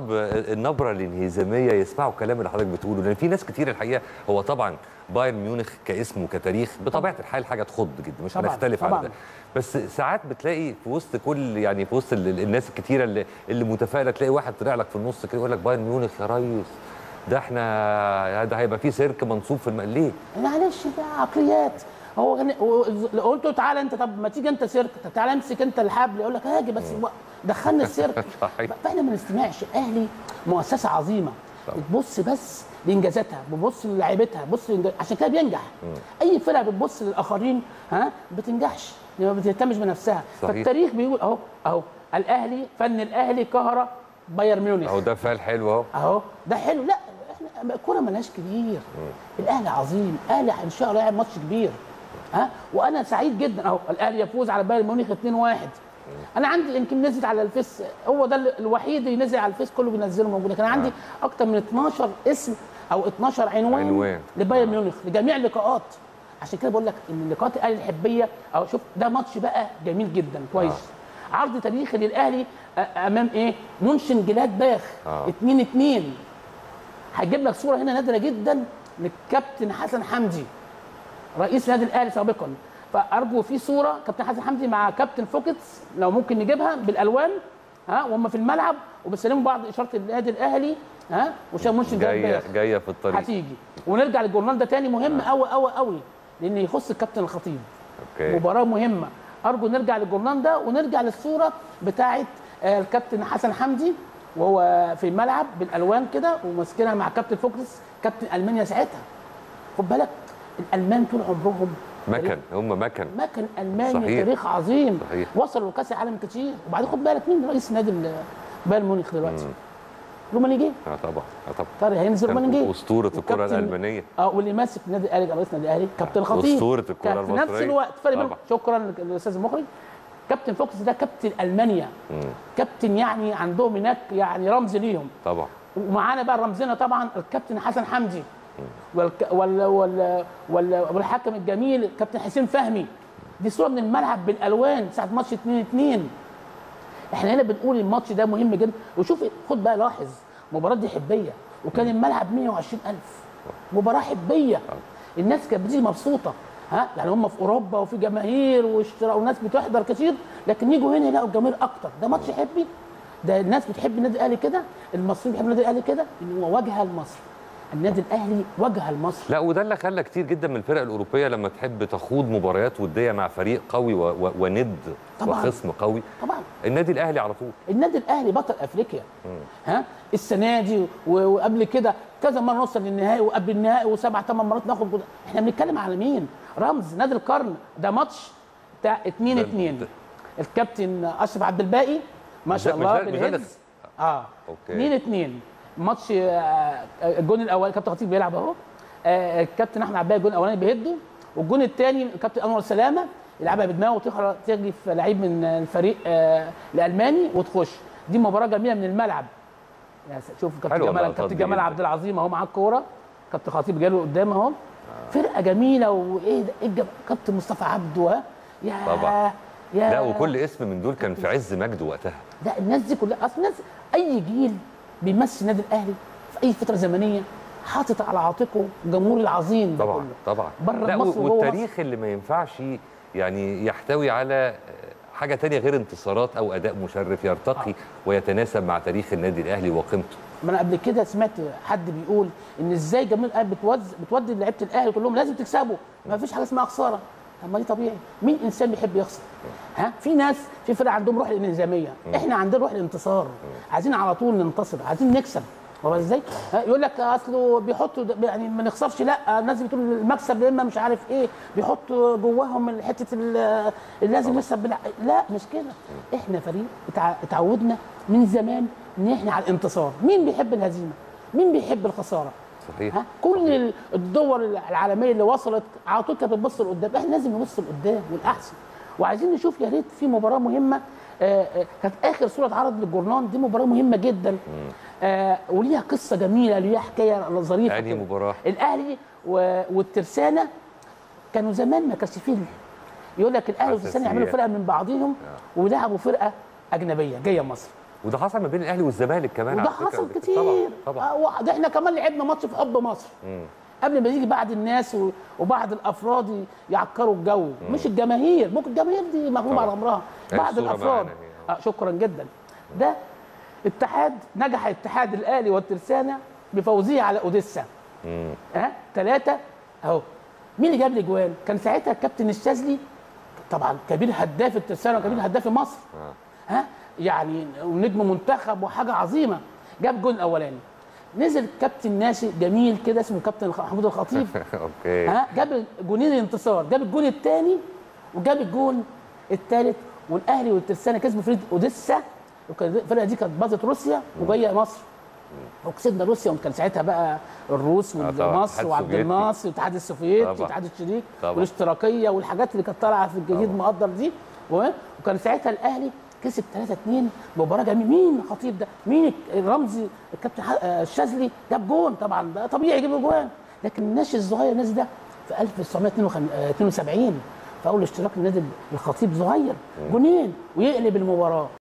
اصحاب النبره الانهزاميه يسمعوا الكلام اللي حضرتك بتقوله لان في ناس كتير الحقيقه هو طبعا بايرن ميونخ كاسم وكتاريخ بطبيعه الحال حاجه تخض جدا مش طبعاً، هنختلف على طبعاً. ده بس ساعات بتلاقي في وسط كل يعني في وسط ال- ال- الناس الكتيره اللي اللي متفائله تلاقي واحد طلع لك في النص كده يقول لك بايرن ميونخ يا ريس ده احنا ده هيبقى فيه سيرك منصوب في الم... ليه؟ معلش ده عقليات هو غن- و- لو قلت له تعالى انت طب ما تيجي انت سيرك طب تعالى امسك انت الحبل يقول لك هاجي بس و- دخلنا السيرك صحيح. فاحنا ما نستمعش الاهلي مؤسسه عظيمه بتبص بس لانجازاتها بتبص للاعيبتها بتبص لإنجاز- عشان كده بينجح اي فرقه بتبص للاخرين ها بتنجحش ما بتهتمش بنفسها صحيح. فالتاريخ بيقول اهو اهو الاهلي فن الاهلي كهرة بايرن ميونخ اهو ده فعل حلو اهو اهو ده حلو لا احنا الكوره ملهاش كبير الاهلي عظيم الاهلي ان شاء الله يلعب ماتش كبير ها وانا سعيد جدا اهو الاهلي يفوز على بايرن ميونخ 2-1 انا عندي يمكن نزل على الفيس هو ده الوحيد اللي نزل على الفيس كله بينزله موجود لكن عندي اكتر من 12 اسم او 12 عنوان, عنوان. لبايرن ميونخ لجميع اللقاءات عشان كده بقول لك ان اللقاءات الاهلي الحبيه او شوف ده ماتش بقى جميل جدا كويس عرض تاريخي للاهلي أ- امام ايه منشن جلاد باخ آه. 2 2 هجيب لك صوره هنا نادره جدا للكابتن حسن حمدي رئيس نادي الاهلي سابقا فارجو في صوره كابتن حسن حمدي مع كابتن فوكتس لو ممكن نجيبها بالالوان ها وهم في الملعب وبيسلموا بعض اشاره النادي الاهلي ها وشام منشن جلاد جايه باخ جايه في الطريق هتيجي ونرجع للجورنال ده تاني مهم قوي قوي قوي لان يخص الكابتن الخطيب اوكي مباراه مهمه ارجو نرجع للجورنال ده ونرجع للصوره بتاعه آه، الكابتن حسن حمدي وهو في الملعب بالالوان كده وماسكينها مع كابتن فوكس كابتن المانيا ساعتها خد بالك الالمان طول عمرهم مكن هم مكن مكن الماني صحيح. تاريخ عظيم صحيح. وصلوا لكاس العالم كتير وبعدين خد بالك مين رئيس نادي ال- بايرن ميونخ دلوقتي رومانيجي اه طبعا اه طبعا طارق هينزل كان رومانيجي اسطوره الكره والكابتن- الالمانيه اه واللي ماسك نادي الاهلي رئيس نادي الاهلي كابتن خطيب أسطورة الكرة كان في نفس المصرية. الوقت فرق بينهم. طبعا. شكرا للاستاذ المخرج كابتن فوكس ده كابتن المانيا كابتن يعني عندهم هناك يعني رمز ليهم طبعا ومعانا بقى رمزنا طبعا الكابتن حسن حمدي والك... وال... وال... وال... والحكم الجميل كابتن حسين فهمي دي صوره من الملعب بالالوان ساعه ماتش 2 2 احنا هنا بنقول الماتش ده مهم جدا وشوف خد بقى لاحظ مباراه دي حبيه وكان الملعب 120000 مباراه حبيه الناس كانت بتيجي مبسوطه ها يعني هم في اوروبا وفي جماهير واشتراء وناس بتحضر كتير لكن يجوا هنا يلاقوا الجماهير اكتر ده ماتش حبي ده الناس بتحب النادي الاهلي كده المصريين بيحبوا النادي الاهلي كده ان هو واجهه لمصر النادي الاهلي واجهه لمصر لا وده اللي خلى كتير جدا من الفرق الاوروبيه لما تحب تخوض مباريات وديه مع فريق قوي و... و... وند طبعاً. وخصم قوي طبعا النادي الاهلي على طول النادي الاهلي بطل افريقيا ها السنه دي و- وقبل كده كذا مره نوصل للنهائي وقبل النهائي وسبع ثمان مرات ناخد جول. احنا بنتكلم على مين رمز نادي القرن ده ماتش بتاع 2 ده- 2 ده- الكابتن اشرف عبد الباقي ما مش شاء ده- الله مش ده- مش ده بالهيدز اه أوكي. 2 2 ماتش آه، الجون الاول كابتن خطيب بيلعب اهو آه، الكابتن احمد عباية الجون الاولاني بيهده والجون الثاني الكابتن انور سلامه يلعبها بدماغه وتخرج تجري في لعيب من الفريق آه، الالماني وتخش دي مباراه جميله من الملعب يا س- شوف كابتن حلوة جمال اللقطات كابتن دي جمال جداً. عبد العظيم اهو معاه الكوره كابتن خطيب جاله قدام اهو فرقه جميله وايه ده ايه الجم... كابتن مصطفى عبده ها يا طبعاً. يا لا وكل اسم من دول كان في عز مجده وقتها لا الناس دي كلها اصل الناس اي جيل بيمثل النادي الاهلي في اي فتره زمنيه حاطط على عاتقه الجمهور العظيم ده طبعا كله طبعا بره لا مصر وجوه والتاريخ اللي ما ينفعش يعني يحتوي على حاجه تانية غير انتصارات او اداء مشرف يرتقي ويتناسب مع تاريخ النادي الاهلي وقيمته ما انا قبل كده سمعت حد بيقول ان ازاي جماهير الاهلي بتوز بتودي لعيبه الاهلي وتقول لهم لازم تكسبوا ما فيش حاجه اسمها خساره طب ما دي طبيعي مين انسان بيحب يخسر ها في ناس في فرق عندهم روح الانهزاميه احنا عندنا روح الانتصار عايزين على طول ننتصر عايزين نكسب هو ازاي ها، يقول لك اصله بيحطوا ده- يعني ما نخسرش لا الناس بتقول المكسب يا اما مش عارف ايه بيحطوا جواهم حته ال- اللي لازم نكسب بالع- لا مش كده احنا فريق اتع- اتعودنا من زمان ان احنا على الانتصار مين بيحب الهزيمه مين بيحب الخساره صحيح ها كل ال- الدول العالميه اللي وصلت على طول كانت بتبص لقدام احنا لازم نبص لقدام والاحسن وعايزين نشوف يا ريت في مباراه مهمه آه، آه، كانت اخر صوره اتعرض للجورنال دي مباراه مهمه جدا آه، وليها قصه جميله ليها حكايه ظريفه أنهي كده. مباراة؟ الاهلي و- والترسانه كانوا زمان ما كانش فيه يقول لك الاهلي والترسانه يعملوا حساسيات. فرقه من بعضهم ويلعبوا فرقه اجنبيه جايه مصر وده حصل ما بين الاهلي والزمالك كمان وده على فكرة حصل قبل كده. كتير طبعا طبعا آه، ده احنا كمان لعبنا ماتش في حب مصر مم. قبل ما يجي بعض الناس و- وبعض الافراد يعكروا الجو مش الجماهير ممكن الجماهير دي مغلوبه طبعا. على امرها هي بعض الصورة الافراد معانا هي. آه شكرا جدا ده اتحاد نجح اتحاد الاهلي والترسانه بفوزه على اوديسا مم. ها ثلاثة اهو مين اللي جاب لي جوان؟ كان ساعتها الكابتن الشاذلي طبعا كبير هداف الترسانة وكبير هداف مصر آه. ها يعني ونجم منتخب وحاجة عظيمة جاب جون الاولاني نزل كابتن ناشئ جميل كده اسمه كابتن محمود الخطيب اوكي ها جاب جونين الانتصار جاب الجون الثاني وجاب الجون الثالث والاهلي والترسانة كسبوا فريق اوديسا وكان الفرقه دي كانت باظت روسيا وجايه مصر وكسبنا روسيا وكان ساعتها بقى الروس آه طبعاً، ومصر الاتحاد وعبد السوفيتي. الناصر والاتحاد السوفيتي طبعاً. والاتحاد الشريك طبعاً. والاشتراكيه والحاجات اللي كانت طالعه في الجديد طبعاً. مقدر دي و- وكان ساعتها الاهلي كسب 3 2 مباراه جميله مين الخطيب ده؟ مين الرمزي الكابتن ح- آه، الشاذلي جاب جون طبعا ده طبيعي يجيب جوان لكن الناشئ الصغير الناس ده في 1972 في اول اشتراك النادي الخطيب صغير جونين ويقلب المباراه